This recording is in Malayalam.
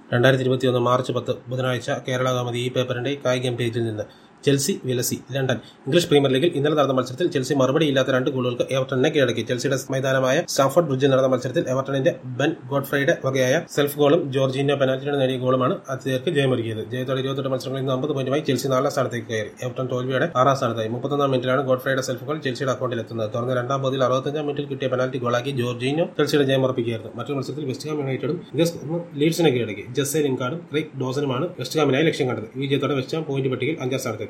രണ്ടായിരത്തി ഇരുപത്തിയൊന്ന് മാർച്ച് പത്ത് ബുധനാഴ്ച കേരള കൗമുദി ഈ പേപ്പറിന്റെ കായികം പേജിൽ നിന്ന് ചെൽസി വിലസി ലണ്ടൻ ഇംഗ്ലീഷ് പ്രീമിയർ ലീഗിൽ ഇന്നലെ നടന്ന മത്സരത്തിൽ ചെൽസി മറുപടിയില്ലാത്ത രണ്ട് ഗോളുകൾക്ക് എവർട്ടണിനെ കീഴടക്കി ചെൽസിയുടെ മൈതാനമായ സ്റ്റാഫോർഡ് ബ്രിഡ്ജിൽ നടന്ന മത്സരത്തിൽ എവർട്ടണിന്റെ ബെൻ ഗോഡ്ഫ്രൈയുടെ വകയായ സെൽഫ് ഗോളും ജോർജീനോ പെനാൽറ്റിയുടെ നേടിയ ഗോളുമാണ് ആതിഥേയർക്ക് ജയമൊരുക്കിയത് ജയത്തോടെ ഇരുപത്തെട്ട് മത്സരങ്ങളിൽ നിന്ന് അമ്പത് പോയിന്റുമായി ചെൽസി നാലാം സ്ഥാനത്തേക്ക് കയറി എവർട്ടൺ തോൽവിയുടെ ആറാം സ്ഥാനത്തായി മുപ്പത്തൊന്നാം മിനിറ്റിലാണ് ഗോഡ്ഫ്രൈയുടെ സെൽഫ് ഗോൾ ചെൽസിയുടെ അക്കൗണ്ടിൽ എത്തുന്നത് തുടർന്ന് രണ്ടാം പകുതിയിൽ അറുപത്തഞ്ചാം മിനിറ്റിൽ കിട്ടിയ പെനാൽറ്റി ഗോളാക്കി ജോർജീനോ ചെൽസിയുടെ ജയം ഉറപ്പിക്കുകയായിരുന്നു മറ്റൊരു മത്സരത്തിൽ വെസ്റ്റ് ഹാം യുണൈറ്റഡും ലീഡ്സിനെ കീഴടക്കി ജസ്സെ ലിങ്കാർഡും ക്രൈക് ഡോസനുമാണ് വെസ്റ്റ് ഹാമിനായി ലക്ഷ്യം കണ്ടത് ഈ വിജയത്തോടെ വെസ്റ്റ് ഹാം പോയിന്റ് പട്ടികയിൽ അഞ്ചാം സ്ഥാനത്തെത്തി